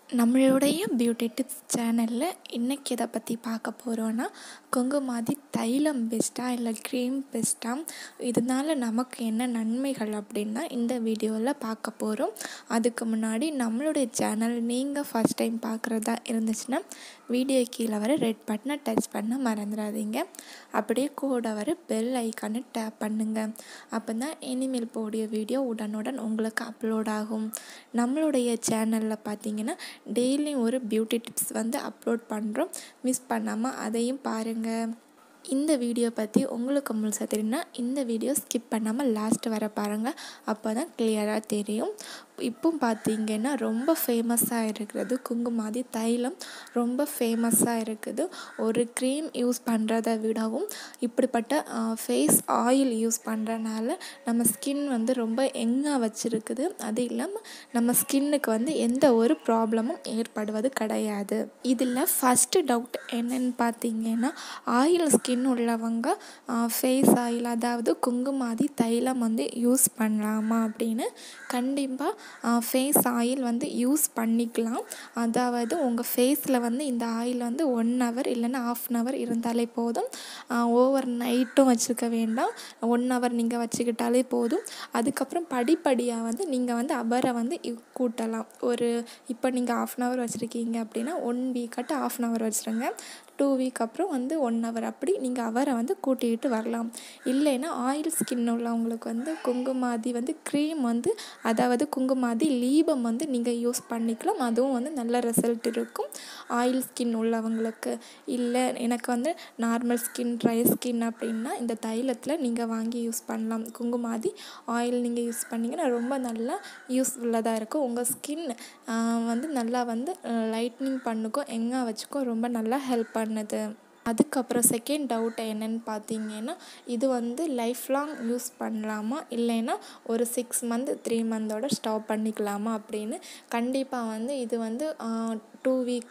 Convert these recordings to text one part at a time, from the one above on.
நம்மளுடைய beauty tips சேனலில் இன்றைக்கி எதை பற்றி பார்க்க போகிறோன்னா குங்குமாதி தைலம் பெஸ்ட்டாக இல்லை க்ரீம் பெஸ்ட்டாக இதனால் நமக்கு என்ன நன்மைகள் அப்படின்னா இந்த வீடியோவில் பார்க்க போகிறோம் அதுக்கு முன்னாடி நம்மளுடைய சேனல் நீங்கள் ஃபஸ்ட் டைம் பார்க்குறதா இருந்துச்சுன்னா வீடியோ கீழே வர ரெட் பட்டனை டச் பண்ண மறந்துடாதீங்க அப்படியே கூட வர பெல் ஐக்கானை டேப் பண்ணுங்கள் அப்போ தான் இனிமேல் போடிய வீடியோ உடனுடன் உங்களுக்கு அப்லோட் ஆகும் நம்மளுடைய சேனலில் பார்த்தீங்கன்னா டெய்லியும் ஒரு பியூட்டி டிப்ஸ் வந்து அப்லோட் பண்ணுறோம் மிஸ் பண்ணாமல் அதையும் பாருங்கள் இந்த வீடியோ பற்றி உங்களுக்கு முழுசாக தெரியும்னா இந்த வீடியோ ஸ்கிப் பண்ணாமல் லாஸ்ட் வர பாருங்கள் அப்போ தான் கிளியராக தெரியும் இப்போ பார்த்தீங்கன்னா ரொம்ப ஃபேமஸாக இருக்கிறது குங்குமாதி தைலம் ரொம்ப ஃபேமஸாக இருக்குது ஒரு க்ரீம் யூஸ் பண்ணுறத விடவும் இப்படிப்பட்ட ஃபேஸ் ஆயில் யூஸ் பண்ணுறனால நம்ம ஸ்கின் வந்து ரொம்ப எங்காக வச்சுருக்குது அது இல்லாமல் நம்ம ஸ்கின்னுக்கு வந்து எந்த ஒரு ப்ராப்ளமும் ஏற்படுவது கிடையாது இதில் ஃபஸ்ட்டு டவுட் என்னன்னு பார்த்தீங்கன்னா ஆயில் ஸ்கின் உள்ளவங்க ஃபேஸ் ஆயில் அதாவது குங்குமாதி தைலம் வந்து யூஸ் பண்ணலாமா அப்படின்னு கண்டிப்பாக ஃபேஸ் ஆயில் வந்து யூஸ் பண்ணிக்கலாம் அதாவது உங்கள் ஃபேஸில் வந்து இந்த ஆயில் வந்து ஒன் ஹவர் இல்லைன்னா ஆஃப் அன் ஹவர் இருந்தாலே போதும் ஓவர் நைட்டும் வச்சுருக்க வேண்டாம் ஒன் ஹவர் நீங்கள் வச்சுக்கிட்டாலே போதும் அதுக்கப்புறம் படிப்படியாக வந்து நீங்கள் வந்து அவரை வந்து கூட்டலாம் ஒரு இப்போ நீங்கள் ஆஃப் அன் ஹவர் வச்சுருக்கீங்க அப்படின்னா ஒன் வீக்காட்டு ஆஃப் அன் ஹவர் வச்சுருங்க டூ வீக் அப்புறம் வந்து ஒன் ஹவர் அப்படி நீங்கள் அவரை வந்து கூட்டிகிட்டு வரலாம் இல்லைன்னா ஆயில் ஸ்கின் உள்ளவங்களுக்கு வந்து குங்குமாதி வந்து க்ரீம் வந்து அதாவது குங்குமாதி லீபம் வந்து நீங்கள் யூஸ் பண்ணிக்கலாம் அதுவும் வந்து நல்ல ரிசல்ட் இருக்கும் ஆயில் ஸ்கின் உள்ளவங்களுக்கு இல்லை எனக்கு வந்து நார்மல் ஸ்கின் ட்ரை ஸ்கின் அப்படின்னா இந்த தைலத்தில் நீங்கள் வாங்கி யூஸ் பண்ணலாம் குங்குமாதி ஆயில் நீங்கள் யூஸ் பண்ணிங்கன்னா ரொம்ப நல்லா யூஸ்ஃபுல்லாக இருக்கும் உங்கள் ஸ்கின் வந்து நல்லா வந்து லைட்னிங் பண்ணுக்கும் எங்கே வச்சுக்கும் ரொம்ப நல்லா ஹெல்ப் பண்ணுது அதுக்கப்புறம் செகண்ட் டவுட் என்னென்னு பார்த்தீங்கன்னா இது வந்து லைஃப் லாங் யூஸ் பண்ணலாமா இல்லைன்னா ஒரு சிக்ஸ் மந்த் த்ரீ மந்தோட ஸ்டாப் பண்ணிக்கலாமா அப்படின்னு கண்டிப்பாக வந்து இது வந்து two week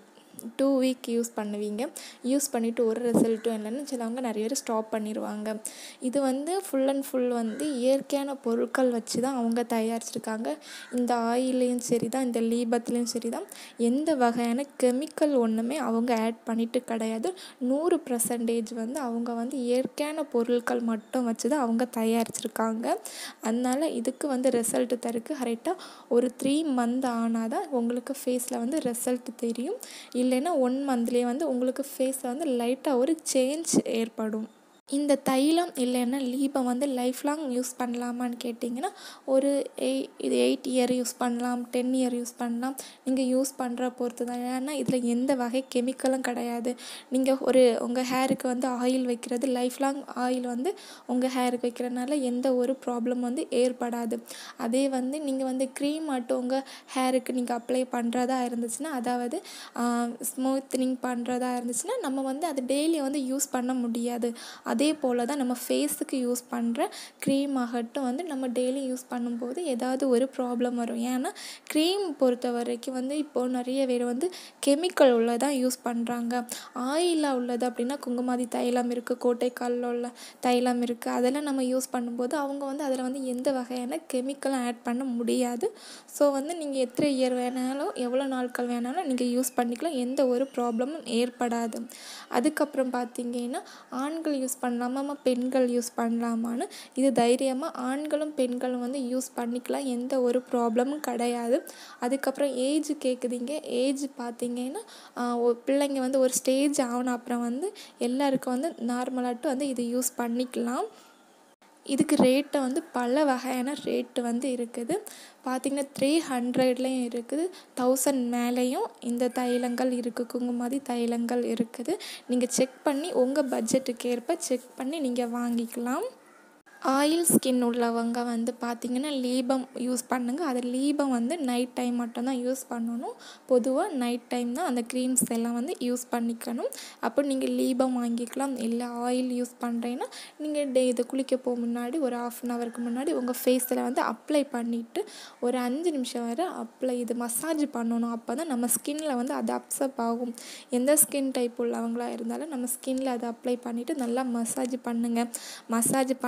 two week use பண்ணுவீங்க யூஸ் பண்ணிவிட்டு ஒரு ரிசல்ட்டும் இல்லைன்னு சிலவங்க நிறைய பேர் ஸ்டாப் பண்ணிடுவாங்க இது வந்து ஃபுல் அண்ட் ஃபுல் வந்து இயற்கையான பொருட்கள் வச்சு தான் அவங்க தயாரிச்சிருக்காங்க இந்த ஆயிலையும் சரி தான் இந்த லீபத்துலேயும் சரி தான் எந்த வகையான கெமிக்கல் ஒன்றுமே அவங்க ஆட் பண்ணிட்டு கிடையாது நூறு பர்சன்டேஜ் வந்து அவங்க வந்து இயற்கையான பொருட்கள் மட்டும் வச்சு தான் அவங்க தயாரிச்சிருக்காங்க அதனால் இதுக்கு வந்து ரிசல்ட் தருக்கு கரெக்டாக ஒரு த்ரீ மந்த் ஆனால் தான் உங்களுக்கு ஃபேஸில் வந்து ரிசல்ட் தெரியும் இல்லைன்னா ஒன் மந்த்லேயே வந்து உங்களுக்கு ஃபேஸில் வந்து லைட்டாக ஒரு சேஞ்ச் ஏற்படும் இந்த தைலம் இல்லைன்னா லீபம் வந்து லைஃப் லாங் யூஸ் பண்ணலாமான்னு கேட்டிங்கன்னா ஒரு எய் இது எயிட் இயர் யூஸ் பண்ணலாம் டென் இயர் யூஸ் பண்ணலாம் நீங்கள் யூஸ் பண்ணுற பொறுத்து தான் ஏன்னா இதில் எந்த வகை கெமிக்கலும் கிடையாது நீங்கள் ஒரு உங்கள் ஹேருக்கு வந்து ஆயில் வைக்கிறது லைஃப் லாங் ஆயில் வந்து உங்கள் ஹேருக்கு வைக்கிறனால எந்த ஒரு ப்ராப்ளம் வந்து ஏற்படாது அதே வந்து நீங்கள் வந்து க்ரீம் மட்டும் உங்கள் ஹேருக்கு நீங்கள் அப்ளை பண்ணுறதா இருந்துச்சுன்னா அதாவது ஸ்மூத்னிங் பண்ணுறதா இருந்துச்சுன்னா நம்ம வந்து அது டெய்லி வந்து யூஸ் பண்ண முடியாது அதே போல் தான் நம்ம ஃபேஸுக்கு யூஸ் பண்ணுற க்ரீம் ஆகட்டும் வந்து நம்ம டெய்லி யூஸ் பண்ணும்போது ஏதாவது ஒரு ப்ராப்ளம் வரும் ஏன்னா க்ரீம் பொறுத்த வரைக்கும் வந்து இப்போது நிறைய பேர் வந்து கெமிக்கல் உள்ளதான் யூஸ் பண்ணுறாங்க ஆயிலாக உள்ளது அப்படின்னா குங்குமாதி தைலம் இருக்குது கோட்டைக்காலில் உள்ள தைலம் இருக்குது அதெல்லாம் நம்ம யூஸ் பண்ணும்போது அவங்க வந்து அதில் வந்து எந்த வகையான கெமிக்கலும் ஆட் பண்ண முடியாது ஸோ வந்து நீங்கள் எத்தனை இயர் வேணாலும் எவ்வளோ நாட்கள் வேணாலும் நீங்கள் யூஸ் பண்ணிக்கலாம் எந்த ஒரு ப்ராப்ளமும் ஏற்படாது அதுக்கப்புறம் பார்த்தீங்கன்னா ஆண்கள் யூஸ் பண்ணலாமா பெண்கள் யூஸ் பண்ணலாமான்னு இது தைரியமாக ஆண்களும் பெண்களும் வந்து யூஸ் பண்ணிக்கலாம் எந்த ஒரு ப்ராப்ளமும் கிடையாது அதுக்கப்புறம் ஏஜ் கேட்குறீங்க ஏஜ் பார்த்தீங்கன்னா பிள்ளைங்க வந்து ஒரு ஸ்டேஜ் ஆகின அப்புறம் வந்து எல்லாருக்கும் வந்து நார்மலாகட்டும் வந்து இது யூஸ் பண்ணிக்கலாம் இதுக்கு ரேட்டை வந்து பல வகையான ரேட்டு வந்து இருக்குது பார்த்திங்கன்னா த்ரீ ஹண்ட்ரட்லேயும் இருக்குது தௌசண்ட் மேலேயும் இந்த தைலங்கள் இருக்குது குங்குமாதி தைலங்கள் இருக்குது நீங்கள் செக் பண்ணி உங்கள் பட்ஜெட்டுக்கு ஏற்ப செக் பண்ணி நீங்கள் வாங்கிக்கலாம் ஆயில் ஸ்கின் உள்ளவங்க வந்து பார்த்திங்கன்னா லீபம் யூஸ் பண்ணுங்கள் அது லீபம் வந்து நைட் டைம் மட்டும்தான் யூஸ் பண்ணணும் பொதுவாக நைட் டைம் தான் அந்த க்ரீம்ஸ் எல்லாம் வந்து யூஸ் பண்ணிக்கணும் அப்போ நீங்கள் லீபம் வாங்கிக்கலாம் இல்லை ஆயில் யூஸ் பண்ணுறீங்கன்னா நீங்கள் டே இது குளிக்க போக முன்னாடி ஒரு ஆஃப் அன் ஹவருக்கு முன்னாடி உங்கள் ஃபேஸில் வந்து அப்ளை பண்ணிவிட்டு ஒரு அஞ்சு நிமிஷம் வரை அப்ளை இது மசாஜ் பண்ணணும் அப்போ தான் நம்ம ஸ்கின்னில் வந்து அது அப்சப் ஆகும் எந்த ஸ்கின் டைப் உள்ளவங்களாக இருந்தாலும் நம்ம ஸ்கின்னில் அதை அப்ளை பண்ணிவிட்டு நல்லா மசாஜ் பண்ணுங்கள் மசாஜ் பண்ணுறனால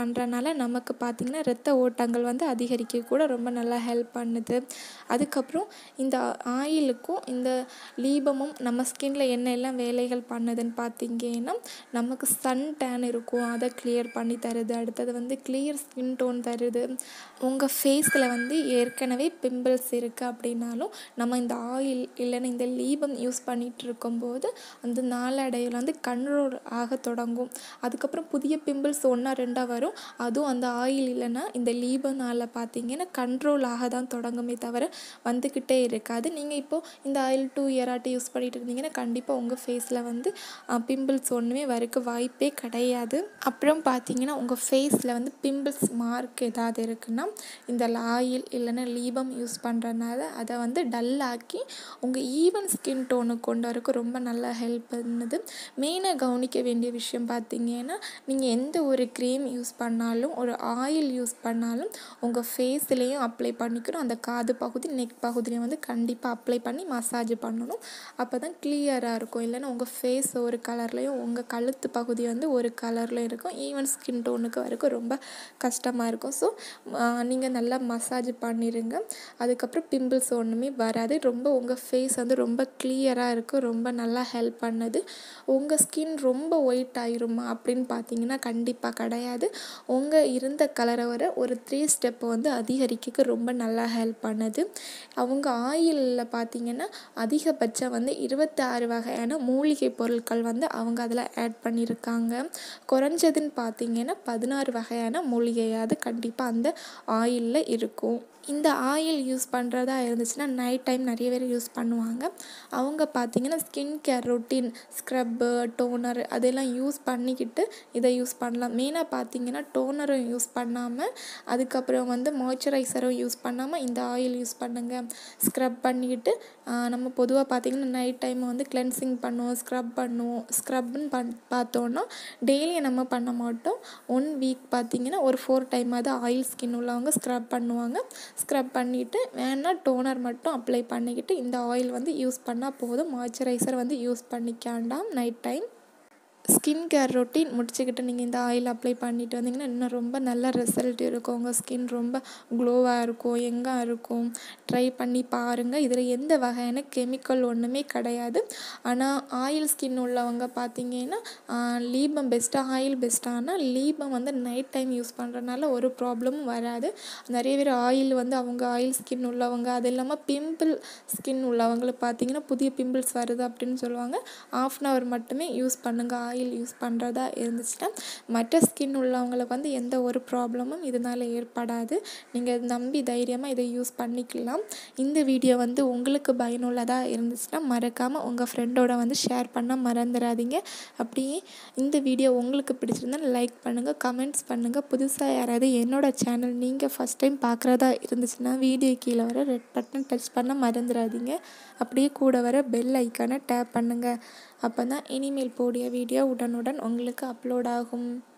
இதனால் நமக்கு பார்த்திங்கன்னா ரத்த ஓட்டங்கள் வந்து அதிகரிக்க கூட ரொம்ப நல்லா ஹெல்ப் பண்ணுது அதுக்கப்புறம் இந்த ஆயிலுக்கும் இந்த லீபமும் நம்ம ஸ்கின்ல என்ன எல்லாம் வேலைகள் பண்ணுதுன்னு பார்த்தீங்கன்னா நமக்கு சன் டேன் இருக்கும் அதை கிளியர் பண்ணி தருது அடுத்தது வந்து கிளியர் ஸ்கின் டோன் தருது உங்கள் ஃபேஸில் வந்து ஏற்கனவே பிம்பிள்ஸ் இருக்குது அப்படின்னாலும் நம்ம இந்த ஆயில் இல்லைன்னா இந்த லீபம் யூஸ் பண்ணிகிட்டு இருக்கும்போது அந்த நாளடைவில் வந்து கண்ட்ரோல் ஆக தொடங்கும் அதுக்கப்புறம் புதிய பிம்பிள்ஸ் ஒன்றா ரெண்டாக வரும் அதுவும் அந்த ஆயில் இல்லைன்னா இந்த லீபனால் பார்த்தீங்கன்னா கண்ட்ரோல் ஆக தான் தொடங்குமே தவிர வந்துக்கிட்டே இருக்காது நீங்கள் இப்போது இந்த ஆயில் டூ இயராட்டி யூஸ் பண்ணிட்டு இருந்தீங்கன்னா கண்டிப்பாக உங்கள் ஃபேஸில் வந்து பிம்பிள்ஸ் ஒன்றுமே வரக்கு வாய்ப்பே கிடையாது அப்புறம் பார்த்தீங்கன்னா உங்கள் ஃபேஸில் வந்து பிம்பிள்ஸ் மார்க் ஏதாவது இருக்குன்னா இந்த ஆயில் இல்லைன்னா லீபம் யூஸ் பண்ணுறதுனால அதை வந்து டல்லாக்கி உங்கள் ஈவன் ஸ்கின் டோனுக்கு கொண்டு வரக்கு ரொம்ப நல்லா ஹெல்ப் பண்ணுது மெயினாக கவனிக்க வேண்டிய விஷயம் பார்த்தீங்கன்னா நீங்கள் எந்த ஒரு க்ரீம் யூஸ் பண்ணாலும் ஒரு ஆயில் யூஸ் பண்ணாலும் உங்கள் ஃபேஸ்லேயும் அப்ளை பண்ணிக்கணும் அந்த காது பகுதி நெக் பகுதியிலையும் வந்து கண்டிப்பாக அப்ளை பண்ணி மசாஜ் பண்ணணும் அப்போ தான் கிளியராக இருக்கும் இல்லைன்னா உங்கள் ஃபேஸ் ஒரு கலர்லேயும் உங்கள் கழுத்து பகுதி வந்து ஒரு கலர்லேயும் இருக்கும் ஈவன் ஸ்கின் டோனுக்கு வரைக்கும் ரொம்ப கஷ்டமாக இருக்கும் ஸோ நீங்கள் நல்லா மசாஜ் பண்ணிடுங்க அதுக்கப்புறம் பிம்பிள்ஸ் ஒன்றுமே வராது ரொம்ப உங்கள் ஃபேஸ் வந்து ரொம்ப கிளியராக இருக்கும் ரொம்ப நல்லா ஹெல்ப் பண்ணுது உங்கள் ஸ்கின் ரொம்ப ஒயிட் ஆயிருமா அப்படின்னு பார்த்தீங்கன்னா கண்டிப்பாக கிடையாது உங்கள் இருந்த கலரை வர ஒரு த்ரீ ஸ்டெப்பை வந்து அதிகரிக்க ரொம்ப நல்லா ஹெல்ப் பண்ணுது அவங்க ஆயிலில் பார்த்தீங்கன்னா அதிகபட்சம் வந்து இருபத்தாறு வகையான மூலிகை பொருட்கள் வந்து அவங்க அதில் ஆட் பண்ணியிருக்காங்க குறைஞ்சதுன்னு பார்த்தீங்கன்னா பதினாறு வகையான மூலிகையாவது கண்டிப்பாக அந்த ஆயிலில் இருக்கும் இந்த ஆயில் யூஸ் பண்ணுறதா இருந்துச்சுன்னா நைட் டைம் நிறைய பேர் யூஸ் பண்ணுவாங்க அவங்க பார்த்திங்கன்னா skin care routine scrub toner அதெல்லாம் யூஸ் பண்ணிக்கிட்டு இதை யூஸ் பண்ணலாம் மெயினாக பார்த்திங்கன்னா டோனரும் யூஸ் பண்ணாமல் அதுக்கப்புறம் வந்து மாய்ஸ்சரைசரும் யூஸ் பண்ணாமல் இந்த ஆயில் யூஸ் பண்ணுங்கள் ஸ்க்ரப் பண்ணிக்கிட்டு நம்ம பொதுவாக பார்த்திங்கன்னா நைட் டைம் வந்து கிளென்சிங் பண்ணுவோம் ஸ்க்ரப் பண்ணுவோம் ஸ்க்ரப்னு பண் பார்த்தோன்னா டெய்லி நம்ம பண்ண மாட்டோம் ஒன் வீக் பார்த்திங்கன்னா ஒரு ஃபோர் டைமாவது ஆயில் ஸ்கின் உள்ளவங்க ஸ்க்ரப் பண்ணுவாங்க ஸ்க்ரப் பண்ணிவிட்டு வேணால் டோனர் மட்டும் அப்ளை பண்ணிக்கிட்டு இந்த ஆயில் வந்து யூஸ் பண்ணால் போதும் மாய்ஸ்சரைசர் வந்து யூஸ் பண்ணிக்காண்டாம் night time skin care routine முடிச்சுக்கிட்டு நீங்கள் இந்த ஆயில் அப்ளை பண்ணிட்டு வந்தீங்கன்னா இன்னும் ரொம்ப நல்ல ரிசல்ட் இருக்கும் உங்கள் ஸ்கின் ரொம்ப க்ளோவாக இருக்கும் எங்காக இருக்கும் ட்ரை பண்ணி பாருங்கள் இதில் எந்த வகையான கெமிக்கல் ஒன்றுமே கிடையாது ஆனால் ஆயில் ஸ்கின் உள்ளவங்க பார்த்தீங்கன்னா லீபம் பெஸ்ட்டாக ஆயில் பெஸ்ட்டானால் லீபம் வந்து நைட் டைம் யூஸ் பண்ணுறதுனால ஒரு ப்ராப்ளமும் வராது நிறைய பேர் ஆயில் வந்து அவங்க ஆயில் ஸ்கின் உள்ளவங்க அது இல்லாமல் பிம்பிள் ஸ்கின் உள்ளவங்களுக்கு பார்த்தீங்கன்னா புதிய பிம்பிள்ஸ் வருது அப்படின்னு சொல்லுவாங்க ஆஃப் அன் ஹவர் மட்டுமே யூஸ் பண்ணுங்கள் ஆயில் யூஸ் பண்ணுறதா இருந்துச்சுன்னா மற்ற ஸ்கின் உள்ளவங்களுக்கு வந்து எந்த ஒரு ப்ராப்ளமும் இதனால் ஏற்படாது நீங்கள் நம்பி தைரியமாக இதை யூஸ் பண்ணிக்கலாம் இந்த வீடியோ வந்து உங்களுக்கு பயனுள்ளதாக இருந்துச்சுன்னா மறக்காமல் உங்கள் ஃப்ரெண்டோட வந்து ஷேர் பண்ண மறந்துடாதீங்க அப்படியே இந்த வீடியோ உங்களுக்கு பிடிச்சிருந்தா லைக் பண்ணுங்கள் கமெண்ட்ஸ் பண்ணுங்கள் புதுசாக யாராவது என்னோடய சேனல் நீங்கள் ஃபஸ்ட் டைம் பார்க்குறதா இருந்துச்சுன்னா வீடியோ கீழே வர ரெட் பட்டன் டச் பண்ண மறந்துடாதீங்க அப்படியே கூட வர பெல் ஐக்கானை டேப் பண்ணுங்கள் அப்போ தான் இனிமேல் போடிய வீடியோ உடனுடன் உங்களுக்கு அப்லோட் ஆகும்